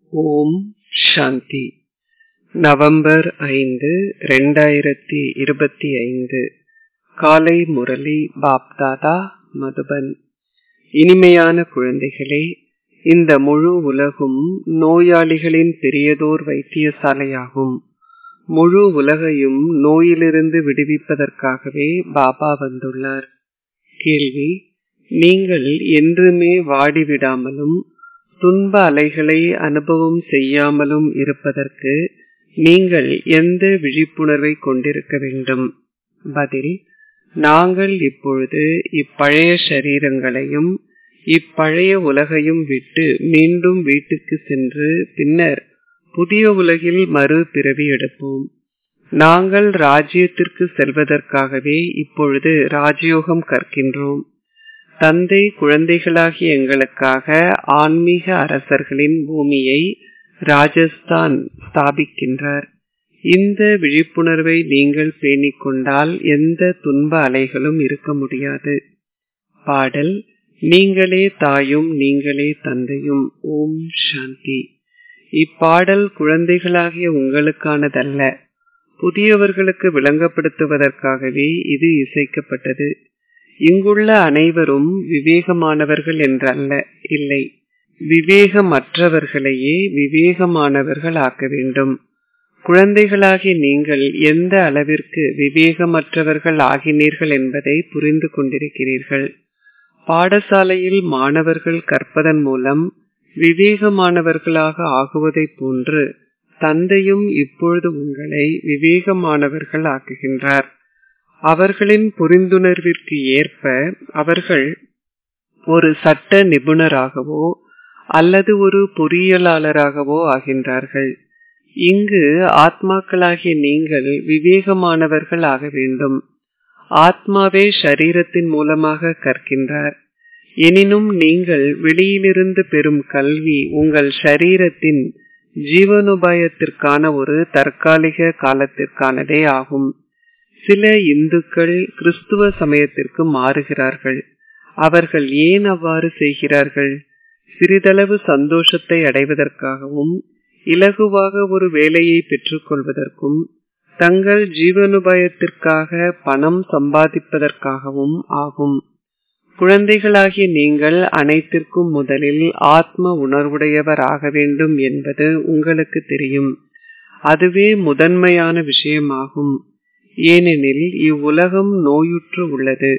ஓம் சாந்தி November ஐந்து ரெண்டாயிரத்தி இருபத்தி ஐந்து காலை முரளி பாப்தாதா மதுபன் இனிமையான குழந்தைகளே இந்த முழு உலகும் நோயாளிகளின் பெரியதோர் வைத்தியசாலையாகும் முழு உலகையும் நோயிலிருந்து விடுவிப்பதற்காகவே பாபா வந்துள்ளார் கேள்வி நீங்கள் என்றுமே வாடிவிடாமலும் துன்ப அலைகளை அனுபவம் செய்யாமலும் இருப்பதற்கு நீங்கள் எந்த விழிப்புணர்வை கொண்டிருக்க வேண்டும் பதில் நாங்கள் இப்பொழுது இப்பழைய சரீரங்களையும் இப்பழைய உலகையும் விட்டு மீண்டும் வீட்டுக்கு சென்று பின்னர் புதிய உலகில் மறு பிறவி எடுப்போம் நாங்கள் ராஜ்யத்திற்கு செல்வதற்காகவே இப்பொழுது ராஜயோகம் கற்கின்றோம் தந்தை குழந்தைகளாகிய எங்களுக்காக ஆன்மீக அரசர்களின் பூமியை ராஜஸ்தான் ஸ்தாபிக்கின்றார் இந்த விழிப்புணர்வை நீங்கள் பேணிக் கொண்டால் எந்த துன்ப அலைகளும் இருக்க முடியாது பாடல் நீங்களே தாயும் நீங்களே தந்தையும் ஓம் சாந்தி இப்பாடல் குழந்தைகளாகிய உங்களுக்கானதல்ல புதியவர்களுக்கு விளங்கப்படுத்துவதற்காகவே இது இசைக்கப்பட்டது இங்குள்ள அனைவரும் விவேகமானவர்கள் என்றல்ல இல்லை விவேகமற்றவர்களையே விவேகமானவர்கள் ஆக்க வேண்டும் குழந்தைகளாகி நீங்கள் எந்த அளவிற்கு விவேகமற்றவர்கள் ஆகினீர்கள் என்பதை புரிந்து கொண்டிருக்கிறீர்கள் பாடசாலையில் மாணவர்கள் கற்பதன் மூலம் விவேகமானவர்களாக ஆகுவதைப் போன்று தந்தையும் இப்பொழுது உங்களை விவேகமானவர்கள் ஆக்குகின்றார் அவர்களின் புரிந்துணர்விற்கு ஏற்ப அவர்கள் ஒரு சட்ட நிபுணராகவோ அல்லது ஒரு பொறியியலாளராகவோ ஆகின்றார்கள் இங்கு ஆத்மாக்களாகிய நீங்கள் விவேகமானவர்கள் ஆக வேண்டும் ஆத்மாவே ஷரீரத்தின் மூலமாக கற்கின்றார் எனினும் நீங்கள் வெளியிலிருந்து பெறும் கல்வி உங்கள் ஷரீரத்தின் ஜீவனோபாயத்திற்கான ஒரு தற்காலிக காலத்திற்கானதே ஆகும் சில இந்துக்கள் கிறிஸ்துவ சமயத்திற்கு மாறுகிறார்கள் அவர்கள் ஏன் அவ்வாறு செய்கிறார்கள் சிறிதளவு சந்தோஷத்தை அடைவதற்காகவும் இலகுவாக ஒரு வேலையை பெற்றுக்கொள்வதற்கும் தங்கள் ஜீவனுபாயத்திற்காக பணம் சம்பாதிப்பதற்காகவும் ஆகும் குழந்தைகளாகிய நீங்கள் அனைத்திற்கும் முதலில் ஆத்ம உணர்வுடையவர் ஆக வேண்டும் என்பது உங்களுக்கு தெரியும் அதுவே முதன்மையான விஷயமாகும் ஏனெனில் இவ்வுலகம் நோயுற்று உள்ளது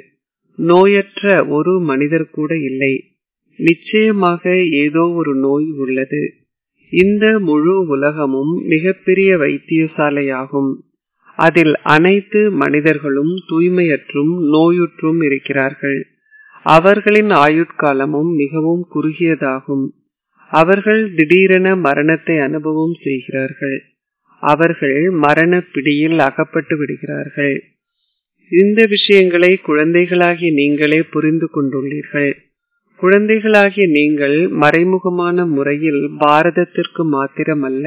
நோயற்ற ஒரு மனிதர் கூட இல்லை நிச்சயமாக ஏதோ ஒரு நோய் உள்ளது இந்த முழு உலகமும் மிகப்பெரிய வைத்தியசாலையாகும் அதில் அனைத்து மனிதர்களும் தூய்மையற்றும் நோயுற்றும் இருக்கிறார்கள் அவர்களின் ஆயுட்காலமும் மிகவும் குறுகியதாகும் அவர்கள் திடீரென மரணத்தை அனுபவம் செய்கிறார்கள் அவர்கள் மரண பிடியில் அகப்பட்டு விடுகிறார்கள் இந்த விஷயங்களை குழந்தைகளாகிய நீங்களே புரிந்து கொண்டுள்ளீர்கள் குழந்தைகளாகிய நீங்கள் மறைமுகமான முறையில் பாரதத்திற்கு மாத்திரமல்ல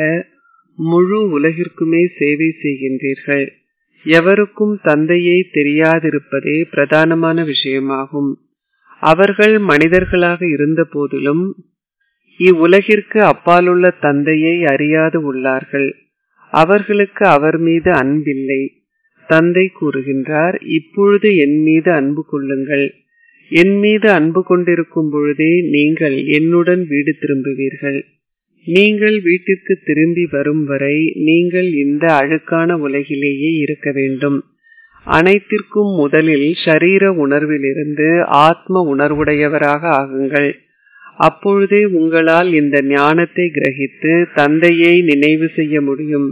முழு உலகிற்குமே சேவை செய்கின்றீர்கள் எவருக்கும் தந்தையை தெரியாதிருப்பதே பிரதானமான விஷயமாகும் அவர்கள் மனிதர்களாக இருந்த போதிலும் இவ்வுலகிற்கு அப்பாலுள்ள தந்தையை அறியாது உள்ளார்கள் அவர்களுக்கு அவர் மீது அன்பில்லை தந்தை கூறுகின்றார் இப்பொழுது என் மீது அன்பு கொள்ளுங்கள் என் மீது அன்பு கொண்டிருக்கும் பொழுதே நீங்கள் என்னுடன் வீடு திரும்புவீர்கள் நீங்கள் வீட்டிற்கு திரும்பி வரும் வரை நீங்கள் இந்த அழுக்கான உலகிலேயே இருக்க வேண்டும் அனைத்திற்கும் முதலில் ஷரீர உணர்விலிருந்து ஆத்ம உணர்வுடையவராக ஆகுங்கள் அப்பொழுதே உங்களால் இந்த ஞானத்தை கிரகித்து தந்தையை நினைவு செய்ய முடியும்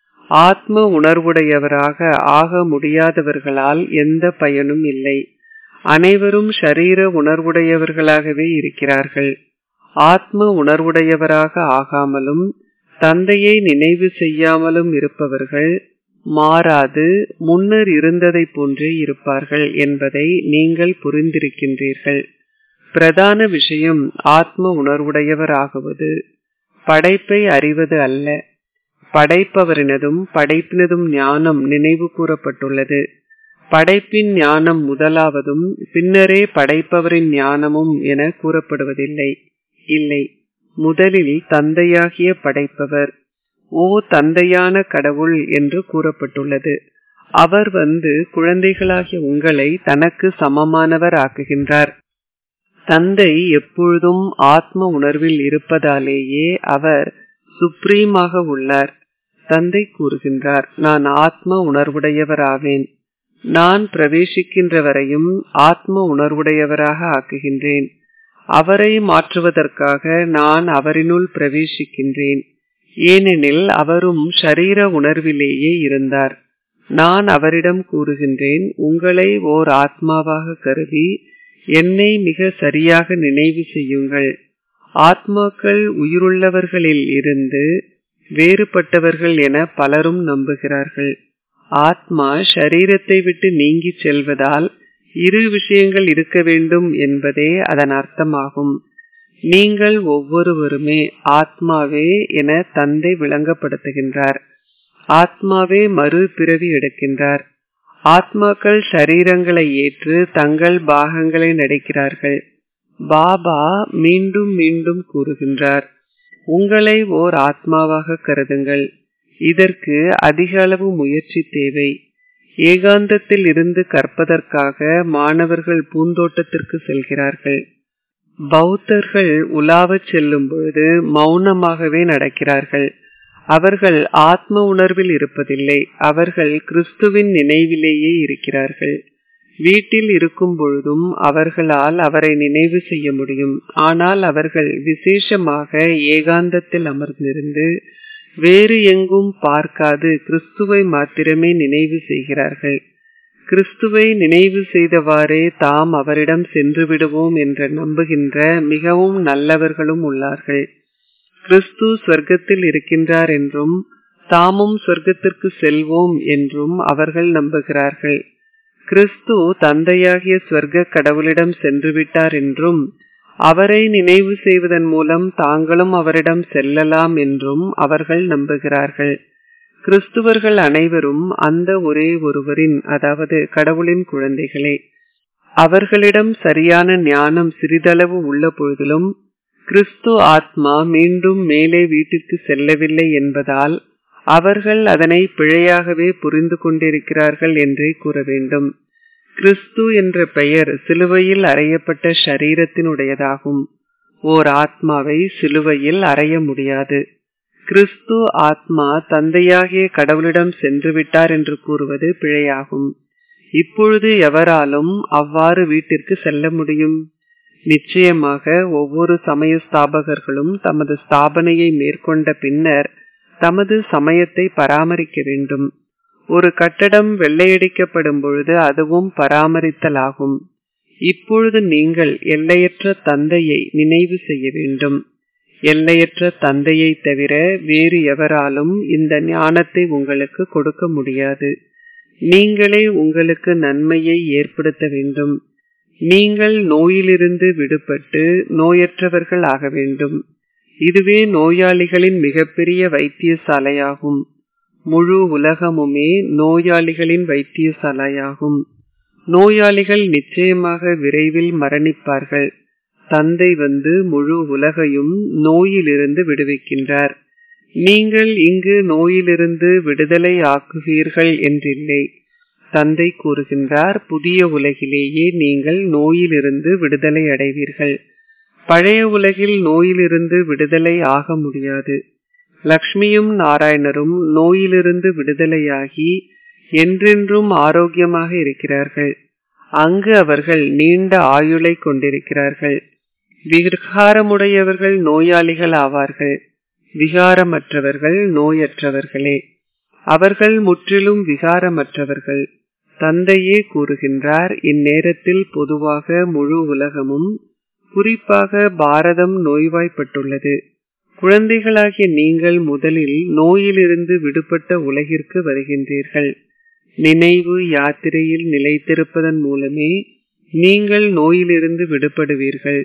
ஆத்ம உணர்வுடையவராக ஆக முடியாதவர்களால் எந்த பயனும் இல்லை அனைவரும் ஷரீர உணர்வுடையவர்களாகவே இருக்கிறார்கள் ஆத்ம உணர்வுடையவராக ஆகாமலும் தந்தையை நினைவு செய்யாமலும் இருப்பவர்கள் மாறாது முன்னர் இருந்ததை போன்றே இருப்பார்கள் என்பதை நீங்கள் புரிந்திருக்கின்றீர்கள் பிரதான விஷயம் ஆத்ம உணர்வுடையவர் ஆகுவது படைப்பை அறிவது அல்ல படைப்பவரினதும் படைப்பினதும் ஞானம் நினைவு கூறப்பட்டுள்ளது படைப்பின் ஞானம் முதலாவதும் பின்னரே படைப்பவரின் ஞானமும் என கூறப்படுவதில்லை இல்லை முதலில் தந்தையாகிய படைப்பவர் ஓ தந்தையான கடவுள் என்று கூறப்பட்டுள்ளது அவர் வந்து குழந்தைகளாகிய உங்களை தனக்கு சமமானவர் ஆக்குகின்றார் தந்தை எப்பொழுதும் ஆத்ம உணர்வில் இருப்பதாலேயே அவர் சுப்ரீமாக உள்ளார் தந்தை கூறுகின்றார் நான் ஆத்ம உணர்வுடையவராவேன் நான் பிரவேசிக்கின்ற வரையும் ஆத்ம உணர்வுடையவராக ஆக்குகின்றேன் அவரை மாற்றுவதற்காக நான் அவரினுள் பிரவேசிக்கின்றேன் ஏனெனில் அவரும் ஷரீர உணர்விலேயே இருந்தார் நான் அவரிடம் கூறுகின்றேன் உங்களை ஓர் ஆத்மாவாக கருதி என்னை மிக சரியாக நினைவு செய்யுங்கள் ஆத்மாக்கள் உயிருள்ளவர்களில் இருந்து வேறுபட்டவர்கள் என பலரும் நம்புகிறார்கள் ஆத்மா ஷரீரத்தை விட்டு நீங்கி செல்வதால் இரு விஷயங்கள் இருக்க வேண்டும் என்பதே அதன் அர்த்தமாகும் நீங்கள் ஒவ்வொருவருமே ஆத்மாவே என தந்தை விளங்கப்படுத்துகின்றார் ஆத்மாவே மறு பிறவி எடுக்கின்றார் ஆத்மாக்கள் ஷரீரங்களை ஏற்று தங்கள் பாகங்களை நடிக்கிறார்கள் பாபா மீண்டும் மீண்டும் கூறுகின்றார் உங்களை ஓர் ஆத்மாவாக கருதுங்கள் இதற்கு அதிக அளவு முயற்சி தேவை ஏகாந்தத்தில் இருந்து கற்பதற்காக மாணவர்கள் பூந்தோட்டத்திற்கு செல்கிறார்கள் பௌத்தர்கள் உலாவச் செல்லும் பொழுது மௌனமாகவே நடக்கிறார்கள் அவர்கள் ஆத்ம உணர்வில் இருப்பதில்லை அவர்கள் கிறிஸ்துவின் நினைவிலேயே இருக்கிறார்கள் வீட்டில் இருக்கும் பொழுதும் அவர்களால் அவரை நினைவு செய்ய முடியும் ஆனால் அவர்கள் விசேஷமாக ஏகாந்தத்தில் அமர்ந்திருந்து வேறு எங்கும் பார்க்காது கிறிஸ்துவை மாத்திரமே நினைவு செய்கிறார்கள் கிறிஸ்துவை நினைவு செய்தவாறே தாம் அவரிடம் சென்று விடுவோம் என்று நம்புகின்ற மிகவும் நல்லவர்களும் உள்ளார்கள் கிறிஸ்து சொர்க்கத்தில் இருக்கின்றார் என்றும் தாமும் சொர்க்கத்திற்கு செல்வோம் என்றும் அவர்கள் நம்புகிறார்கள் கிறிஸ்து தந்தையாகிய சொர்க்க கடவுளிடம் சென்று விட்டார் என்றும் அவரை நினைவு செய்வதன் மூலம் தாங்களும் அவரிடம் செல்லலாம் என்றும் அவர்கள் நம்புகிறார்கள் கிறிஸ்துவர்கள் அனைவரும் அந்த ஒரே ஒருவரின் அதாவது கடவுளின் குழந்தைகளே அவர்களிடம் சரியான ஞானம் சிறிதளவு உள்ள பொழுதிலும் கிறிஸ்து ஆத்மா மீண்டும் மேலே வீட்டிற்கு செல்லவில்லை என்பதால் அவர்கள் அதனை பிழையாகவே புரிந்து கொண்டிருக்கிறார்கள் என்றே கூற வேண்டும் கிறிஸ்து என்ற பெயர் சிலுவையில் அறையப்பட்ட ஷரீரத்தினுடையதாகும் ஓர் ஆத்மாவை சிலுவையில் அறைய முடியாது கிறிஸ்து ஆத்மா தந்தையாகிய கடவுளிடம் சென்று விட்டார் என்று கூறுவது பிழையாகும் இப்பொழுது எவராலும் அவ்வாறு வீட்டிற்கு செல்ல முடியும் நிச்சயமாக ஒவ்வொரு சமய ஸ்தாபகர்களும் தமது ஸ்தாபனையை மேற்கொண்ட பின்னர் தமது சமயத்தை பராமரிக்க வேண்டும் ஒரு கட்டடம் வெள்ளையடிக்கப்படும் பொழுது அதுவும் பராமரித்தலாகும் இப்பொழுது நீங்கள் எல்லையற்ற தந்தையை நினைவு செய்ய வேண்டும் எல்லையற்ற தந்தையை தவிர வேறு எவராலும் இந்த ஞானத்தை உங்களுக்கு கொடுக்க முடியாது நீங்களே உங்களுக்கு நன்மையை ஏற்படுத்த வேண்டும் நீங்கள் நோயிலிருந்து விடுபட்டு நோயற்றவர்கள் ஆக வேண்டும் இதுவே நோயாளிகளின் மிகப்பெரிய வைத்தியசாலையாகும் முழு உலகமுமே நோயாளிகளின் வைத்தியசாலையாகும் நோயாளிகள் நிச்சயமாக விரைவில் மரணிப்பார்கள் தந்தை வந்து முழு உலகையும் நோயிலிருந்து விடுவிக்கின்றார் நீங்கள் இங்கு நோயிலிருந்து விடுதலை ஆக்குவீர்கள் என்றில்லை தந்தை கூறுகின்றார் புதிய உலகிலேயே நீங்கள் நோயிலிருந்து விடுதலை அடைவீர்கள் பழைய உலகில் நோயிலிருந்து விடுதலை ஆக முடியாது லக்ஷ்மியும் நாராயணரும் நோயிலிருந்து விடுதலையாகி என்றென்றும் ஆரோக்கியமாக இருக்கிறார்கள் அங்கு அவர்கள் நீண்ட ஆயுளை கொண்டிருக்கிறார்கள் விகாரமுடையவர்கள் நோயாளிகள் ஆவார்கள் விகாரமற்றவர்கள் நோயற்றவர்களே அவர்கள் முற்றிலும் விகாரமற்றவர்கள் தந்தையே கூறுகின்றார் இந்நேரத்தில் பொதுவாக முழு உலகமும் குறிப்பாக பாரதம் நோய்வாய்ப்பட்டுள்ளது குழந்தைகளாகிய நீங்கள் முதலில் நோயிலிருந்து விடுபட்ட உலகிற்கு வருகின்றீர்கள் நினைவு யாத்திரையில் நிலைத்திருப்பதன் மூலமே நீங்கள் நோயிலிருந்து விடுபடுவீர்கள்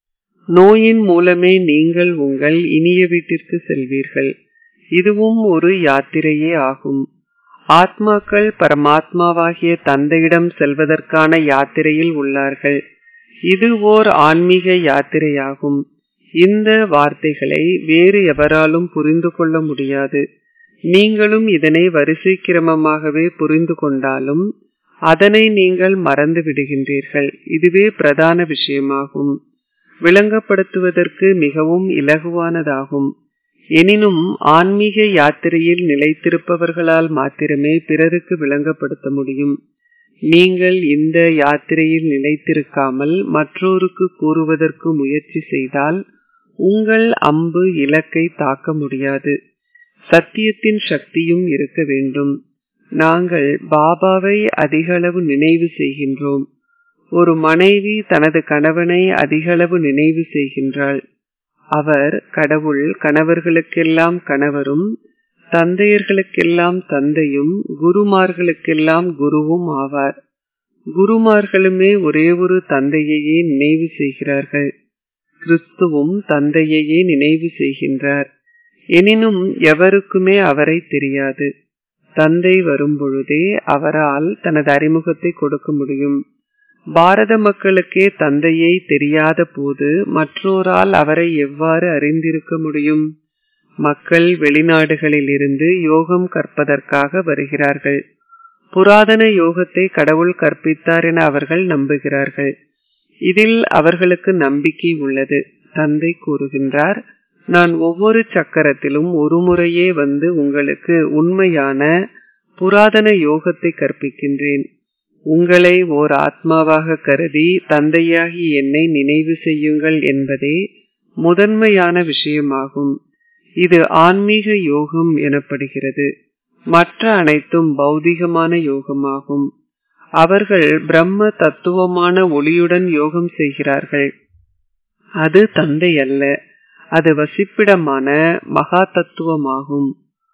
நோயின் மூலமே நீங்கள் உங்கள் இனிய வீட்டிற்கு செல்வீர்கள் இதுவும் ஒரு யாத்திரையே ஆகும் ஆத்மாக்கள் பரமாத்மாவாகிய தந்தையிடம் செல்வதற்கான யாத்திரையில் உள்ளார்கள் இது ஓர் ஆன்மீக யாத்திரையாகும் இந்த வார்த்தைகளை வேறு எவராலும் புரிந்து கொள்ள முடியாது நீங்களும் இதனை வரிசை கிரமமாகவே புரிந்து கொண்டாலும் அதனை நீங்கள் மறந்து விடுகின்றீர்கள் இதுவே பிரதான விஷயமாகும் விளங்கப்படுத்துவதற்கு மிகவும் இலகுவானதாகும் எனினும் ஆன்மீக யாத்திரையில் நிலைத்திருப்பவர்களால் மாத்திரமே பிறருக்கு விளங்கப்படுத்த முடியும் நீங்கள் இந்த யாத்திரையில் நிலைத்திருக்காமல் மற்றோருக்கு கூறுவதற்கு முயற்சி செய்தால் உங்கள் அம்பு இலக்கை தாக்க முடியாது சத்தியத்தின் சக்தியும் இருக்க வேண்டும் நாங்கள் பாபாவை அதிகளவு நினைவு செய்கின்றோம் ஒரு மனைவி தனது கணவனை அதிகளவு நினைவு செய்கின்றாள் அவர் கடவுள் கணவர்களுக்கெல்லாம் கணவரும் தந்தையர்களுக்கெல்லாம் தந்தையும் குருமார்களுக்கெல்லாம் குருவும் ஆவார் குருமார்களுமே ஒரே ஒரு தந்தையையே நினைவு செய்கிறார்கள் கிறிஸ்துவும் தந்தையையே நினைவு செய்கின்றார் எனினும் எவருக்குமே அவரை தெரியாது தந்தை வரும்பொழுதே அவரால் தனது அறிமுகத்தை கொடுக்க முடியும் பாரத மக்களுக்கே தந்தையை தெரியாத போது மற்றோரால் அவரை எவ்வாறு அறிந்திருக்க முடியும் மக்கள் வெளிநாடுகளில் இருந்து யோகம் கற்பதற்காக வருகிறார்கள் புராதன யோகத்தை கடவுள் கற்பித்தார் என அவர்கள் நம்புகிறார்கள் இதில் அவர்களுக்கு நம்பிக்கை உள்ளது தந்தை கூறுகின்றார் நான் ஒவ்வொரு சக்கரத்திலும் ஒரு முறையே வந்து உங்களுக்கு உண்மையான புராதன யோகத்தை கற்பிக்கின்றேன் உங்களை ஓர் ஆத்மாவாக கருதி தந்தையாகி என்னை நினைவு செய்யுங்கள் என்பதே முதன்மையான விஷயமாகும் இது ஆன்மீக யோகம் எனப்படுகிறது மற்ற அனைத்தும் பௌதிகமான யோகமாகும் அவர்கள் பிரம்ம தத்துவமான ஒளியுடன் யோகம் செய்கிறார்கள் அது தந்தை அல்ல அது வசிப்பிடமான மகா தத்துவமாகும்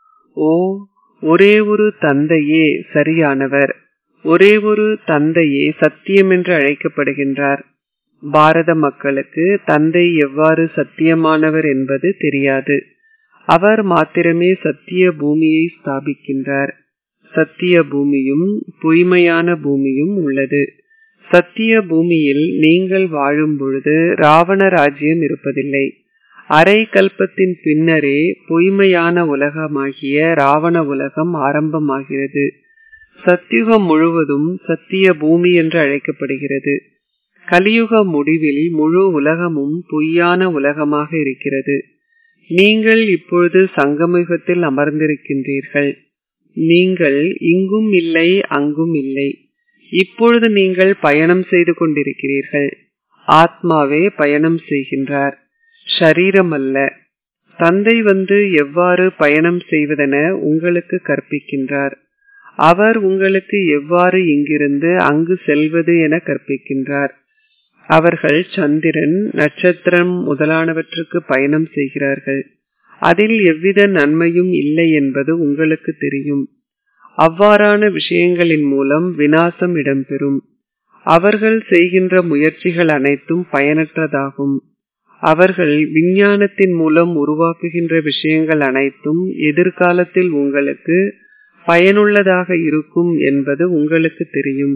ஓ ஒரே ஒரு தந்தையே சரியானவர் ஒரே ஒரு தந்தையே சத்தியம் என்று அழைக்கப்படுகின்றார் பாரத மக்களுக்கு தந்தை எவ்வாறு சத்தியமானவர் என்பது தெரியாது அவர் மாத்திரமே சத்திய பூமியை ஸ்தாபிக்கின்றார் சத்திய பூமியும் பொய்மையான பூமியும் உள்ளது சத்திய பூமியில் நீங்கள் வாழும் பொழுது ராவண ராஜ்யம் இருப்பதில்லை அரை கல்பத்தின் பின்னரே பொய்மையான உலகமாகிய ராவண உலகம் ஆரம்பமாகிறது சத்தியுகம் முழுவதும் சத்திய பூமி என்று அழைக்கப்படுகிறது கலியுக முடிவில் முழு உலகமும் பொய்யான உலகமாக இருக்கிறது நீங்கள் இப்பொழுது சங்கமயுகத்தில் அமர்ந்திருக்கின்றீர்கள் நீங்கள் இங்கும் இல்லை அங்கும் இல்லை இப்பொழுது நீங்கள் பயணம் செய்து கொண்டிருக்கிறீர்கள் ஆத்மாவே பயணம் செய்கின்றார் ஷரீரம் அல்ல தந்தை வந்து எவ்வாறு பயணம் செய்வதென உங்களுக்கு கற்பிக்கின்றார் அவர் உங்களுக்கு எவ்வாறு இங்கிருந்து அங்கு செல்வது என கற்பிக்கின்றார் அவர்கள் சந்திரன் நட்சத்திரம் முதலானவற்றுக்கு பயணம் செய்கிறார்கள் அதில் எவ்வித நன்மையும் இல்லை என்பது உங்களுக்கு தெரியும் அவ்வாறான விஷயங்களின் மூலம் வினாசம் இடம்பெறும் அவர்கள் செய்கின்ற முயற்சிகள் அனைத்தும் பயனற்றதாகும் அவர்கள் விஞ்ஞானத்தின் மூலம் உருவாக்குகின்ற விஷயங்கள் அனைத்தும் எதிர்காலத்தில் உங்களுக்கு பயனுள்ளதாக இருக்கும் என்பது உங்களுக்கு தெரியும்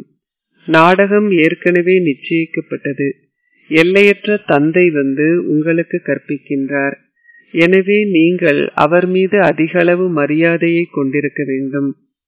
நாடகம் ஏற்கனவே நிச்சயிக்கப்பட்டது எல்லையற்ற தந்தை வந்து உங்களுக்கு கற்பிக்கின்றார் எனவே நீங்கள் அவர் மீது அதிகளவு மரியாதையை கொண்டிருக்க வேண்டும்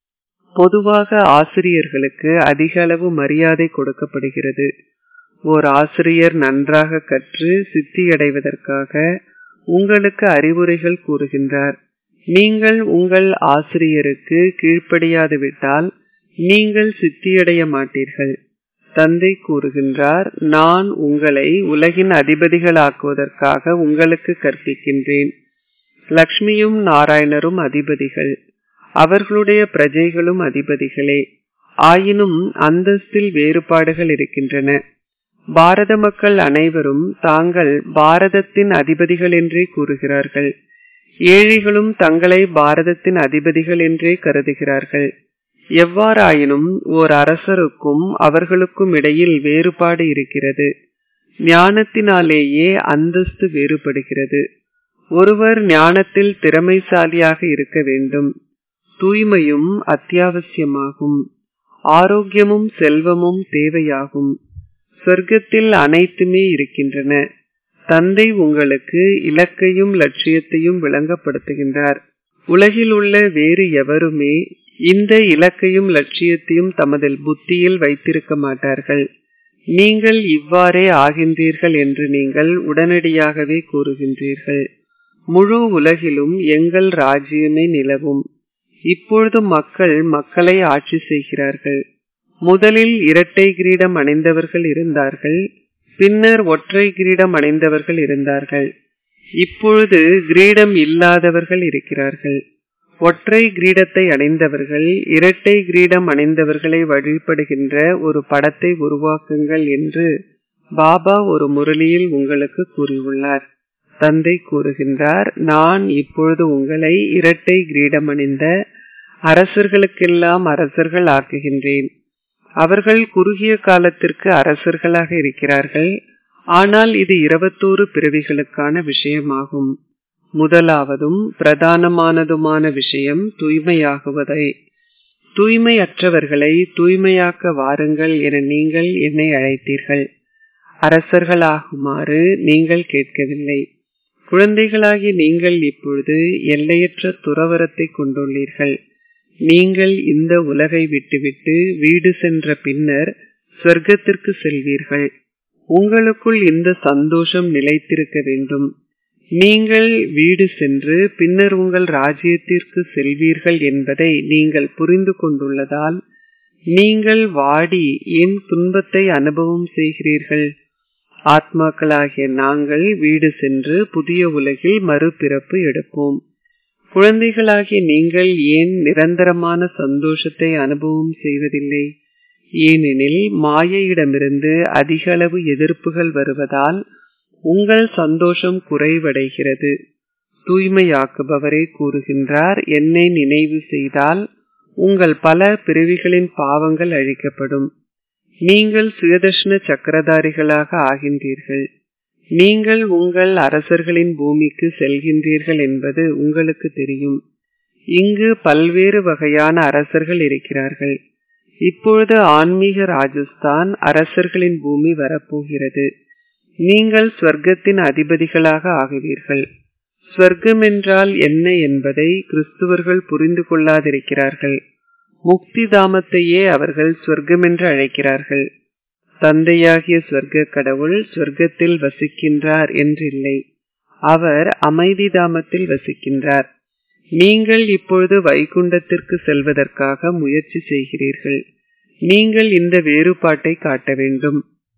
பொதுவாக ஆசிரியர்களுக்கு அதிக அளவு மரியாதை கொடுக்கப்படுகிறது ஓர் ஆசிரியர் நன்றாக கற்று சித்தியடைவதற்காக உங்களுக்கு அறிவுரைகள் கூறுகின்றார் நீங்கள் உங்கள் ஆசிரியருக்கு கீழ்ப்படியாது விட்டால் நீங்கள் சித்தியடைய மாட்டீர்கள் தந்தை கூறுகின்றார் நான் உங்களை உலகின் அதிபதிகளாக்குவதற்காக உங்களுக்கு கற்பிக்கின்றேன் லக்ஷ்மியும் நாராயணரும் அதிபதிகள் அவர்களுடைய பிரஜைகளும் அதிபதிகளே ஆயினும் அந்தஸ்தில் வேறுபாடுகள் இருக்கின்றன பாரத மக்கள் அனைவரும் தாங்கள் பாரதத்தின் அதிபதிகள் என்றே கூறுகிறார்கள் ஏழைகளும் தங்களை பாரதத்தின் அதிபதிகள் என்றே கருதுகிறார்கள் எவ்வாறாயினும் ஓர் அரசருக்கும் அவர்களுக்கும் இடையில் வேறுபாடு இருக்கிறது ஞானத்தினாலேயே அந்தஸ்து வேறுபடுகிறது ஒருவர் ஞானத்தில் திறமைசாலியாக இருக்க வேண்டும் தூய்மையும் அத்தியாவசியமாகும் ஆரோக்கியமும் செல்வமும் தேவையாகும் சொர்க்கத்தில் அனைத்துமே இருக்கின்றன தந்தை உங்களுக்கு இலக்கையும் லட்சியத்தையும் விளங்கப்படுத்துகின்றார் உலகில் உள்ள வேறு எவருமே இந்த இலக்கையும் லட்சியத்தையும் தமது புத்தியில் வைத்திருக்க மாட்டார்கள் நீங்கள் இவ்வாறே ஆகின்றீர்கள் என்று நீங்கள் உடனடியாகவே கூறுகின்றீர்கள் முழு உலகிலும் எங்கள் ராஜ்யமே நிலவும் இப்பொழுது மக்கள் மக்களை ஆட்சி செய்கிறார்கள் முதலில் இரட்டை கிரீடம் அணிந்தவர்கள் இருந்தார்கள் பின்னர் ஒற்றை கிரீடம் அணிந்தவர்கள் இருந்தார்கள் இப்பொழுது கிரீடம் இல்லாதவர்கள் இருக்கிறார்கள் ஒற்றை கிரீடத்தை அணிந்தவர்கள் இரட்டை கிரீடம் அணிந்தவர்களை வழிபடுகின்ற ஒரு படத்தை உருவாக்குங்கள் என்று பாபா ஒரு முரளியில் உங்களுக்கு கூறியுள்ளார் தந்தை கூறுகின்றார் நான் இப்பொழுது உங்களை இரட்டை கிரீடம் அணிந்த அரசர்களுக்கெல்லாம் அரசர்கள் ஆக்குகின்றேன் அவர்கள் குறுகிய காலத்திற்கு அரசர்களாக இருக்கிறார்கள் ஆனால் இது இருபத்தோரு பிறவிகளுக்கான விஷயமாகும் முதலாவதும் பிரதானமானதுமான விஷயம் தூய்மையாகுவதை தூய்மையற்றவர்களை தூய்மையாக்க வாருங்கள் என நீங்கள் என்னை அழைத்தீர்கள் அரசர்களாகுமாறு நீங்கள் கேட்கவில்லை குழந்தைகளாகி நீங்கள் இப்பொழுது எல்லையற்ற துறவரத்தை கொண்டுள்ளீர்கள் நீங்கள் இந்த உலகை விட்டுவிட்டு வீடு சென்ற பின்னர் சொர்க்கத்திற்கு செல்வீர்கள் உங்களுக்குள் இந்த சந்தோஷம் நிலைத்திருக்க வேண்டும் நீங்கள் வீடு சென்று பின்னர் உங்கள் ராஜ்யத்திற்கு செல்வீர்கள் என்பதை நீங்கள் புரிந்து கொண்டுள்ளதால் நீங்கள் வாடி ஏன் துன்பத்தை அனுபவம் செய்கிறீர்கள் ஆத்மாக்களாகிய நாங்கள் வீடு சென்று புதிய உலகில் மறுபிறப்பு எடுப்போம் குழந்தைகளாகிய நீங்கள் ஏன் நிரந்தரமான சந்தோஷத்தை அனுபவம் செய்வதில்லை ஏனெனில் மாயையிடமிருந்து அதிக அளவு எதிர்ப்புகள் வருவதால் உங்கள் சந்தோஷம் குறைவடைகிறது தூய்மையாக்குபவரே கூறுகின்றார் என்னை நினைவு செய்தால் உங்கள் பல பிறவிகளின் பாவங்கள் அழிக்கப்படும் நீங்கள் சுயதர்ஷன சக்கரதாரிகளாக ஆகின்றீர்கள் நீங்கள் உங்கள் அரசர்களின் பூமிக்கு செல்கின்றீர்கள் என்பது உங்களுக்கு தெரியும் இங்கு பல்வேறு வகையான அரசர்கள் இருக்கிறார்கள் இப்பொழுது ஆன்மீக ராஜஸ்தான் அரசர்களின் பூமி வரப்போகிறது நீங்கள் ஸ்வர்க்கத்தின் அதிபதிகளாக ஆகுவீர்கள் ஸ்வர்க்கம் என்றால் என்ன என்பதை கிறிஸ்துவர்கள் புரிந்து கொள்ளாதிருக்கிறார்கள் முக்தி தாமத்தையே அவர்கள் ஸ்வர்க்கம் என்று அழைக்கிறார்கள் தந்தையாகிய ஸ்வர்க்க கடவுள் ஸ்வர்க்கத்தில் வசிக்கின்றார் என்றில்லை அவர் அமைதி தாமத்தில் வசிக்கின்றார் நீங்கள் இப்பொழுது வைகுண்டத்திற்கு செல்வதற்காக முயற்சி செய்கிறீர்கள் நீங்கள் இந்த வேறுபாட்டை காட்ட வேண்டும்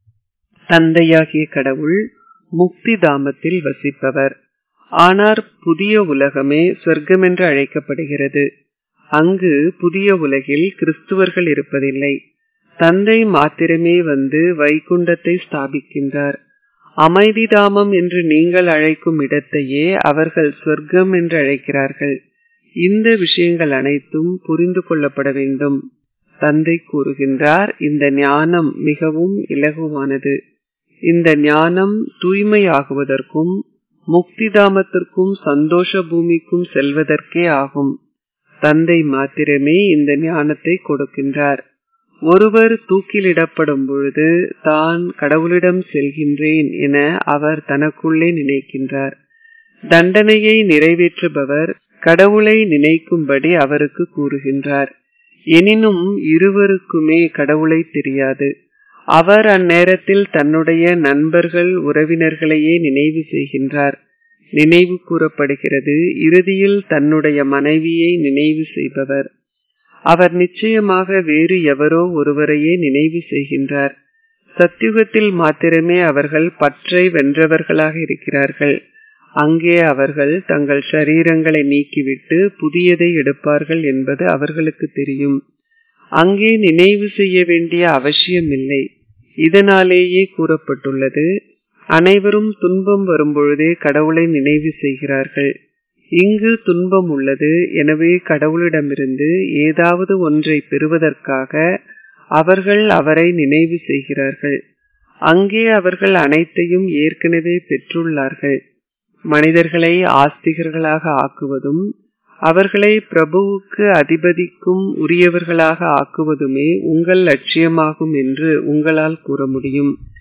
தந்தையாகிய கடவுள் முக்தி தாமத்தில் வசிப்பவர் ஆனால் புதிய உலகமே சொர்க்கம் என்று அழைக்கப்படுகிறது அங்கு புதிய உலகில் கிறிஸ்துவர்கள் இருப்பதில்லை தந்தை மாத்திரமே வந்து வைகுண்டத்தை ஸ்தாபிக்கின்றார் அமைதி தாமம் என்று நீங்கள் அழைக்கும் இடத்தையே அவர்கள் சொர்க்கம் என்று அழைக்கிறார்கள் இந்த விஷயங்கள் அனைத்தும் புரிந்து கொள்ளப்பட வேண்டும் தந்தை கூறுகின்றார் இந்த ஞானம் மிகவும் இலகுவானது இந்த ஞானம் தூய்மையாகுவதற்கும் முக்திதாமத்திற்கும் சந்தோஷ பூமிக்கும் செல்வதற்கே ஆகும் தந்தை மாத்திரமே இந்த ஞானத்தை கொடுக்கின்றார் ஒருவர் தூக்கிலிடப்படும் பொழுது தான் கடவுளிடம் செல்கின்றேன் என அவர் தனக்குள்ளே நினைக்கின்றார் தண்டனையை நிறைவேற்றுபவர் கடவுளை நினைக்கும்படி அவருக்கு கூறுகின்றார் எனினும் இருவருக்குமே கடவுளை தெரியாது அவர் அந்நேரத்தில் தன்னுடைய நண்பர்கள் உறவினர்களையே நினைவு செய்கின்றார் நினைவு கூறப்படுகிறது இறுதியில் தன்னுடைய மனைவியை நினைவு செய்பவர் அவர் நிச்சயமாக வேறு எவரோ ஒருவரையே நினைவு செய்கின்றார் சத்தியுகத்தில் மாத்திரமே அவர்கள் பற்றை வென்றவர்களாக இருக்கிறார்கள் அங்கே அவர்கள் தங்கள் சரீரங்களை நீக்கிவிட்டு புதியதை எடுப்பார்கள் என்பது அவர்களுக்கு தெரியும் அங்கே நினைவு செய்ய வேண்டிய அவசியமில்லை இதனாலேயே கூறப்பட்டுள்ளது அனைவரும் துன்பம் வரும்பொழுதே கடவுளை நினைவு செய்கிறார்கள் இங்கு துன்பம் உள்ளது எனவே கடவுளிடமிருந்து ஏதாவது ஒன்றை பெறுவதற்காக அவர்கள் அவரை நினைவு செய்கிறார்கள் அங்கே அவர்கள் அனைத்தையும் ஏற்கனவே பெற்றுள்ளார்கள் மனிதர்களை ஆஸ்திகர்களாக ஆக்குவதும் அவர்களை பிரபுவுக்கு அதிபதிக்கும் உரியவர்களாக ஆக்குவதுமே உங்கள் லட்சியமாகும் என்று உங்களால் கூற முடியும்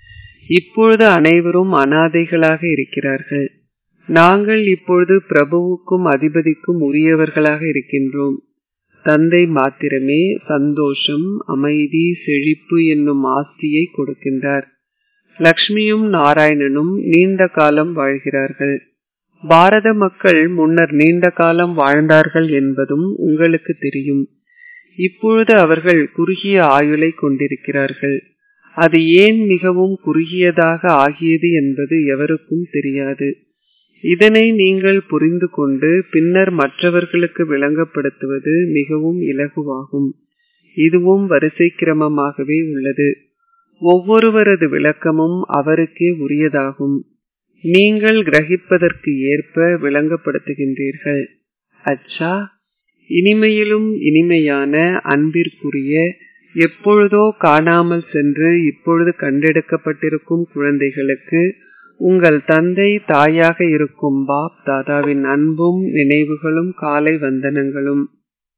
இப்பொழுது அனைவரும் அனாதைகளாக இருக்கிறார்கள் நாங்கள் இப்பொழுது பிரபுவுக்கும் அதிபதிக்கும் உரியவர்களாக இருக்கின்றோம் தந்தை மாத்திரமே சந்தோஷம் அமைதி செழிப்பு என்னும் ஆஸ்தியை கொடுக்கின்றார் லக்ஷ்மியும் நாராயணனும் நீண்ட காலம் வாழ்கிறார்கள் பாரத மக்கள் முன்னர் நீண்ட காலம் வாழ்ந்தார்கள் என்பதும் உங்களுக்கு தெரியும் இப்பொழுது அவர்கள் குறுகிய ஆயுளை கொண்டிருக்கிறார்கள் அது ஏன் மிகவும் குறுகியதாக ஆகியது என்பது எவருக்கும் தெரியாது இதனை நீங்கள் புரிந்து கொண்டு பின்னர் மற்றவர்களுக்கு விளங்கப்படுத்துவது மிகவும் இலகுவாகும் இதுவும் வரிசை கிரமமாகவே உள்ளது ஒவ்வொருவரது விளக்கமும் அவருக்கே உரியதாகும் நீங்கள் கிரகிப்பதற்கு ஏற்ப விளங்கப்படுத்துகின்றீர்கள் அச்சா இனிமையிலும் இனிமையான அன்பிற்குரிய எப்பொழுதோ காணாமல் சென்று இப்பொழுது கண்டெடுக்கப்பட்டிருக்கும் குழந்தைகளுக்கு உங்கள் தந்தை தாயாக இருக்கும் பாப் தாதாவின் அன்பும் நினைவுகளும் காலை வந்தனங்களும்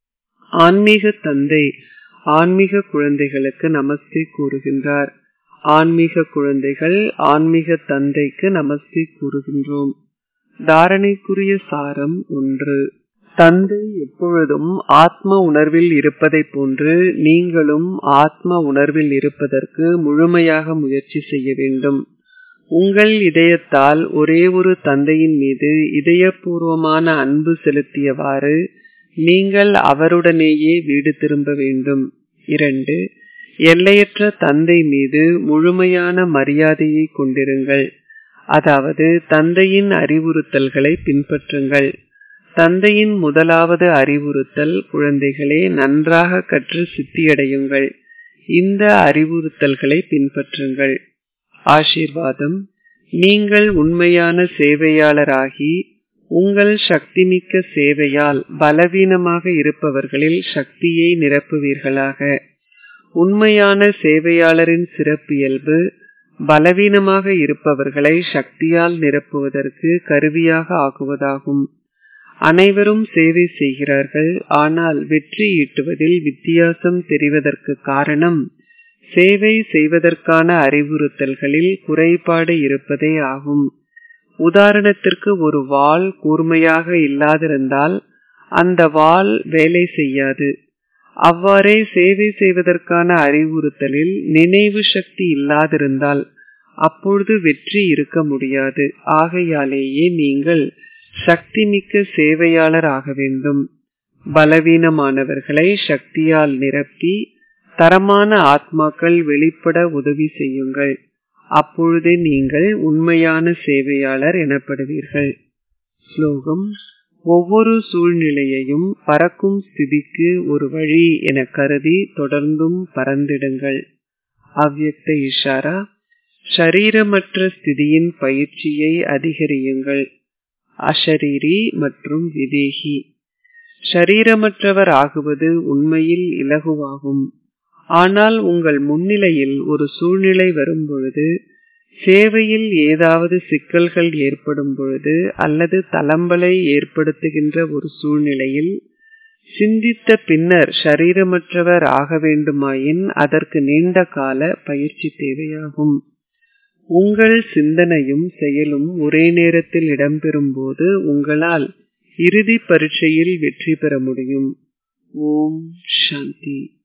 ஆன்மீக தந்தை ஆன்மீக குழந்தைகளுக்கு நமஸ்தே கூறுகின்றார் ஆன்மீக குழந்தைகள் ஆன்மீக தந்தைக்கு நமஸ்தே கூறுகின்றோம் தாரணைக்குரிய சாரம் ஒன்று தந்தை எப்பொழுதும் ஆத்ம உணர்வில் இருப்பதை போன்று நீங்களும் ஆத்ம உணர்வில் இருப்பதற்கு முழுமையாக முயற்சி செய்ய வேண்டும் உங்கள் இதயத்தால் ஒரே ஒரு தந்தையின் மீது இதயபூர்வமான அன்பு செலுத்தியவாறு நீங்கள் அவருடனேயே வீடு திரும்ப வேண்டும் இரண்டு எல்லையற்ற தந்தை மீது முழுமையான மரியாதையை கொண்டிருங்கள் அதாவது தந்தையின் அறிவுறுத்தல்களை பின்பற்றுங்கள் தந்தையின் முதலாவது அறிவுறுத்தல் குழந்தைகளே நன்றாக கற்று சித்தியடையுங்கள் இந்த அறிவுறுத்தல்களை பின்பற்றுங்கள் ஆசீர்வாதம் நீங்கள் உண்மையான சேவையாளராகி உங்கள் சக்திமிக்க சேவையால் பலவீனமாக இருப்பவர்களில் சக்தியை நிரப்புவீர்களாக உண்மையான சேவையாளரின் சிறப்பியல்பு பலவீனமாக இருப்பவர்களை சக்தியால் நிரப்புவதற்கு கருவியாக ஆகுவதாகும் அனைவரும் சேவை செய்கிறார்கள் ஆனால் வெற்றி ஈட்டுவதில் வித்தியாசம் தெரிவதற்கு காரணம் சேவை செய்வதற்கான அறிவுறுத்தல்களில் குறைபாடு இருப்பதே ஆகும் உதாரணத்திற்கு ஒரு வாள் கூர்மையாக இல்லாதிருந்தால் அந்த வாள் வேலை செய்யாது அவ்வாறே சேவை செய்வதற்கான அறிவுறுத்தலில் நினைவு சக்தி இல்லாதிருந்தால் அப்பொழுது வெற்றி இருக்க முடியாது ஆகையாலேயே நீங்கள் சக்தி மிக்க சேவையாளர் ஆக வேண்டும் பலவீனமானவர்களை சக்தியால் நிரப்பி தரமான ஆத்மாக்கள் வெளிப்பட உதவி செய்யுங்கள் அப்பொழுதே நீங்கள் உண்மையான சேவையாளர் எனப்படுவீர்கள் ஸ்லோகம் ஒவ்வொரு சூழ்நிலையையும் பறக்கும் ஸ்திதிக்கு ஒரு வழி என கருதி தொடர்ந்தும் பறந்திடுங்கள் அவ்யக்த இஷாரா ஷரீரமற்ற ஸ்திதியின் பயிற்சியை அதிகரியுங்கள் அஷரீரி மற்றும் விதேகி ஷரீரமற்றவர் ஆகுவது உண்மையில் இலகுவாகும் ஆனால் உங்கள் முன்னிலையில் ஒரு சூழ்நிலை வரும்பொழுது சேவையில் ஏதாவது சிக்கல்கள் ஏற்படும் பொழுது அல்லது தளம்பலை ஏற்படுத்துகின்ற ஒரு சூழ்நிலையில் சிந்தித்த பின்னர் ஷரீரமற்றவர் ஆக வேண்டுமாயின் அதற்கு நீண்ட கால பயிற்சி தேவையாகும் உங்கள் சிந்தனையும் செயலும் ஒரே நேரத்தில் இடம்பெறும் போது உங்களால் இறுதி பரீட்சையில் வெற்றி பெற முடியும் ஓம் சாந்தி